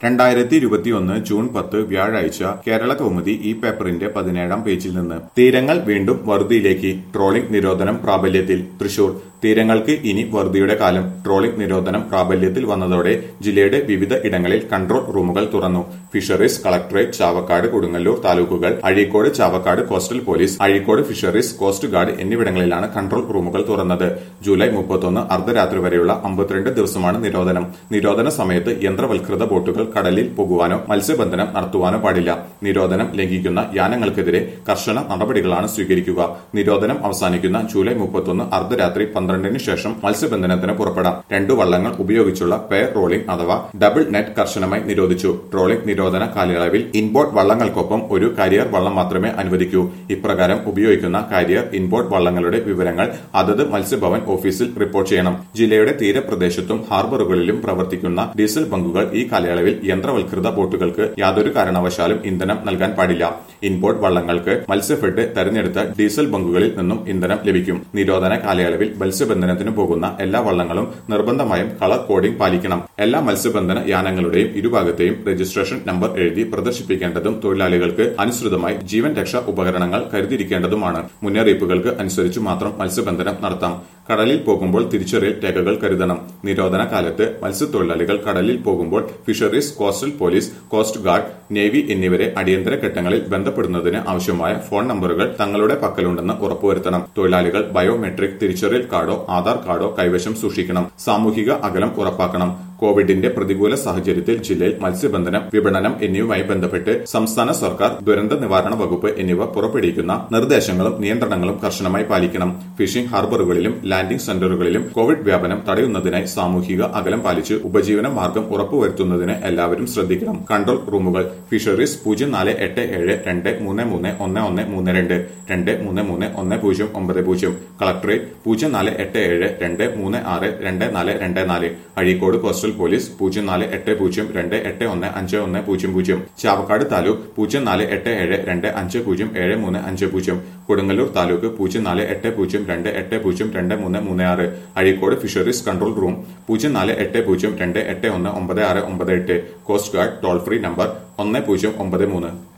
രണ്ടായിരത്തി ഇരുപത്തിയൊന്ന് ജൂൺ പത്ത് വ്യാഴാഴ്ച കേരള കൗമുദി ഈ പേപ്പറിന്റെ പതിനേഴാം പേജിൽ നിന്ന് തീരങ്ങൾ വീണ്ടും വറുതിയിലേക്ക് ട്രോളിംഗ് നിരോധനം പ്രാബല്യത്തിൽ തൃശൂർ തീരങ്ങൾക്ക് ഇനി വറുതിയുടെ കാലം ട്രോളിംഗ് നിരോധനം പ്രാബല്യത്തിൽ വന്നതോടെ ജില്ലയുടെ വിവിധ ഇടങ്ങളിൽ കൺട്രോൾ റൂമുകൾ തുറന്നു ഫിഷറീസ് കളക്ടറേറ്റ് ചാവക്കാട് കൊടുങ്ങല്ലൂർ താലൂക്കുകൾ Azhikode Chavakkad coastal police Azhikode fisheries coast guard എന്നിവിടങ്ങളിലാണ് കൺട്രോൾ റൂമുകൾ തുറന്നത് ജൂലൈ മുപ്പത്തൊന്ന് അർദ്ധരാത്രി വരെയുള്ള അമ്പത്തിരണ്ട് ദിവസമാണ് നിരോധനം നിരോധന സമയത്ത് യന്ത്രവൽകൃത ബോട്ടുകൾ കടലിൽ പോകുവാനോ മത്സ്യബന്ധനം നടത്തുവാനോ പാടില്ല നിരോധനം ലംഘിക്കുന്ന യാനങ്ങൾക്കെതിരെ കർശന നടപടികളാണ് സ്വീകരിക്കുക നിരോധനം അവസാനിക്കുന്ന ജൂലൈ മുപ്പത്തൊന്ന് അർദ്ധരാത്രി പന്ത്രണ്ടിന് ശേഷം മത്സ്യബന്ധനത്തിന് പുറപ്പെടാം രണ്ടു വള്ളങ്ങൾ ഉപയോഗിച്ചുള്ള പെയർ റോളിംഗ് അഥവാ ഡബിൾ നെറ്റ് കർശനമായി നിരോധിച്ചു ട്രോളിംഗ് നിരോധന കാലയളവിൽ ഇൻബോർഡ് വള്ളങ്ങൾക്കൊപ്പം ഒരു കരിയർ വള്ളം മാത്രമേ അനുവദിക്കൂ ഇപ്രകാരം ഉപയോഗിക്കുന്ന കാരിയർ ഇൻബോർഡ് വള്ളങ്ങളുടെ വിവരങ്ങൾ അതത് മത്സ്യഭവൻ ഓഫീസിൽ റിപ്പോർട്ട് ചെയ്യണം ജില്ലയുടെ തീരപ്രദേശത്തും ഹാർബറുകളിലും പ്രവർത്തിക്കുന്ന ഡീസൽ ബങ്കുകൾ ഈ കാലയളവിൽ യന്ത്രവൽകൃത ബോട്ടുകൾക്ക് യാതൊരു കാരണവശാലും ഇന്ധനം നൽകാൻ പാടില്ല ഇൻബോർഡ് വള്ളങ്ങൾക്ക് മത്സ്യഫെഡ് തെരഞ്ഞെടുത്ത ഡീസൽ ബങ്കുകളിൽ നിന്നും ഇന്ധനം ലഭിക്കും നിരോധന കാലയളവിൽ മത്സ്യബന്ധനത്തിന് പോകുന്ന എല്ലാ വള്ളങ്ങളും നിർബന്ധമായും കളർ കോഡിംഗ് പാലിക്കണം എല്ലാ മത്സ്യബന്ധന യാനങ്ങളുടെയും ഇരുഭാഗത്തെയും രജിസ്ട്രേഷൻ നമ്പർ എഴുതി പ്രദർശിപ്പിക്കേണ്ടതും തൊഴിലാളികൾക്ക് അനുസൃതമായി ജീവൻ രക്ഷാ ഉപകരണങ്ങൾ കരുതിയിരിക്കേണ്ടതുമാണ് മുന്നറിയിപ്പുകൾക്ക് അനുസരിച്ച് മാത്രം മത്സ്യബന്ധനം നടത്താം കടലിൽ പോകുമ്പോൾ തിരിച്ചറിയൽ രേഖകൾ കരുതണം നിരോധന കാലത്ത് മത്സ്യത്തൊഴിലാളികൾ കടലിൽ പോകുമ്പോൾ fisheries coastal police coast guard navy എന്നിവരെ അടിയന്തര ഘട്ടങ്ങളിൽ ബന്ധപ്പെടുന്നതിന് ആവശ്യമായ ഫോൺ നമ്പറുകൾ തങ്ങളുടെ പക്കലുണ്ടെന്ന് ഉറപ്പുവരുത്തണം തൊഴിലാളികൾ ബയോമെട്രിക് തിരിച്ചറിയൽ കാർഡോ ആധാർ കാർഡോ കൈവശം സൂക്ഷിക്കണം സാമൂഹിക അകലം ഉറപ്പാക്കണം കോവിഡിന്റെ പ്രതികൂല സാഹചര്യത്തിൽ ജില്ലയിൽ മത്സ്യബന്ധനം വിപണനം എന്നിവയുമായി ബന്ധപ്പെട്ട് സംസ്ഥാന സർക്കാർ ദുരന്ത നിവാരണ വകുപ്പ് എന്നിവ പുറപ്പെടുവിക്കുന്ന നിർദ്ദേശങ്ങളും നിയന്ത്രണങ്ങളും കർശനമായി പാലിക്കണം ഫിഷിംഗ് ഹാർബറുകളിലും ലാൻഡിംഗ് സെന്ററുകളിലും കോവിഡ് വ്യാപനം തടയുന്നതിനായി സാമൂഹിക അകലം പാലിച്ച് ഉപജീവന മാർഗം ഉറപ്പുവരുത്തുന്നതിന് എല്ലാവരും ശ്രദ്ധിക്കണം കൺട്രോൾ റൂമുകൾ ഫിഷറീസ് പൂജ്യം നാല് എട്ട് ഏഴ് രണ്ട് മൂന്ന് മൂന്ന് ഒന്ന് ഒന്ന് മൂന്ന് രണ്ട് രണ്ട് മൂന്ന് മൂന്ന് ഒന്ന് പൂജ്യം ഒമ്പത് പൂജ്യം കളക്ടറേറ്റ് പൂജ്യം നാല് എട്ട് ഏഴ് രണ്ട് മൂന്ന് ആറ് രണ്ട് നാല് രണ്ട് നാല് അഴീക്കോട് കോസ്റ്റൽ പോലീസ് പൂജ്യം നാല് എട്ട് പൂജ്യം രണ്ട് എട്ട് ഒന്ന് അഞ്ച് ഒന്ന് പൂജ്യം പൂജ്യം ചാവക്കാട് താലൂക്ക് പൂജ്യം നാല് എട്ട് ഏഴ് രണ്ട് അഞ്ച് പൂജ്യം ഏഴ് മൂന്ന് അഞ്ച് പൂജ്യം കൊടുങ്ങല്ലൂർ താലൂക്ക് പൂജ്യം നാല് എട്ട് പൂജ്യം രണ്ട് എട്ട് പൂജ്യം രണ്ട് മൂന്ന് മൂന്ന് ആറ് അഴീക്കോട് ഫിഷറീസ് കൺട്രോൾ റൂം പൂജ്യം നാല് എട്ട് പൂജ്യം രണ്ട് എട്ട് ഒന്ന് ഒമ്പത് ആറ് ഒമ്പത് എട്ട് coast guard toll free number ഒന്ന് പൂജ്യം ഒമ്പത് മൂന്ന്